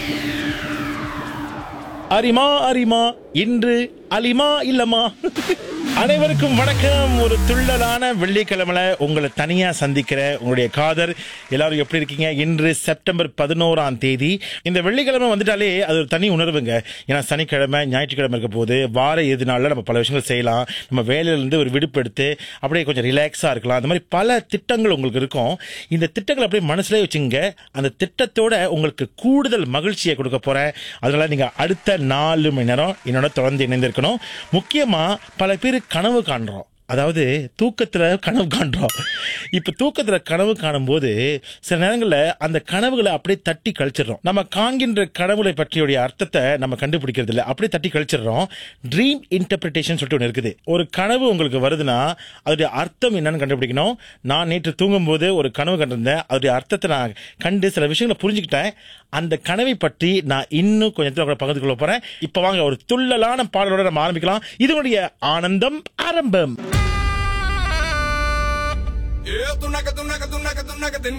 அரிமா அரிமா இன்று அலிமா இல்லம்மா அனைவருக்கும் வணக்கம் ஒரு துள்ளலான வெள்ளிக்கிழமைல உங்களை தனியா சந்திக்கிற உங்களுடைய காதர் எல்லாரும் எப்படி இருக்கீங்க இன்று செப்டம்பர் பதினோராம் தேதி இந்த வெள்ளிக்கிழமை வந்துட்டாலே அது ஒரு தனி உணர்வுங்க ஏன்னா சனிக்கிழமை ஞாயிற்றுக்கிழமை இருக்க போது வார இறுதி நாள்ல நம்ம பல விஷயங்கள் செய்யலாம் நம்ம வேலையில இருந்து ஒரு விடுப்பு எடுத்து அப்படியே கொஞ்சம் ரிலாக்ஸா இருக்கலாம் அந்த மாதிரி பல திட்டங்கள் உங்களுக்கு இருக்கும் இந்த திட்டங்களை அப்படியே மனசுலயே வச்சுங்க அந்த திட்டத்தோட உங்களுக்கு கூடுதல் மகிழ்ச்சியை கொடுக்க போறேன் அதனால நீங்க அடுத்த நாலு மணி நேரம் என்னோட தொடர்ந்து இணைந்திருக்கணும் முக்கியமா பல பேர் கனவு காண்றோம் அதாவது தூக்கத்துல கனவு காண்றோம் இப்ப தூக்கத்துல கனவு காணும்போது சில நேரங்கள்ல அந்த கனவுகளை அப்படியே தட்டி கழிச்சிடுறோம் நம்ம காண்கின்ற கனவுகளை பற்றியுடைய அர்த்தத்தை நம்ம கண்டுபிடிக்கிறது இல்ல அப்படியே தட்டி கழிச்சிடுறோம் ட்ரீம் இன்டர்பிரிட்டேஷன் சொல்லிட்டு ஒன்று இருக்குது ஒரு கனவு உங்களுக்கு வருதுன்னா அதோடைய அர்த்தம் என்னன்னு கண்டுபிடிக்கணும் நான் நேற்று தூங்கும்போது ஒரு கனவு கண்டிருந்தேன் அதோடைய அர்த்தத்தை நான் கண்டு சில விஷயங்களை புரிஞ்சுக்கிட்டேன் அந்த கனவை பற்றி நான் இன்னும் கொஞ்சம் கூட பகிர்ந்து கொள்ள போறேன் இப்ப வாங்க ஒரு துள்ளலான பாடலோட நம்ம ஆரம்பிக்கலாம் இதனுடைய ஆனந்தம் ஆரம்பம் Yeah, tunaca, tunaca, tunaca, tunaca,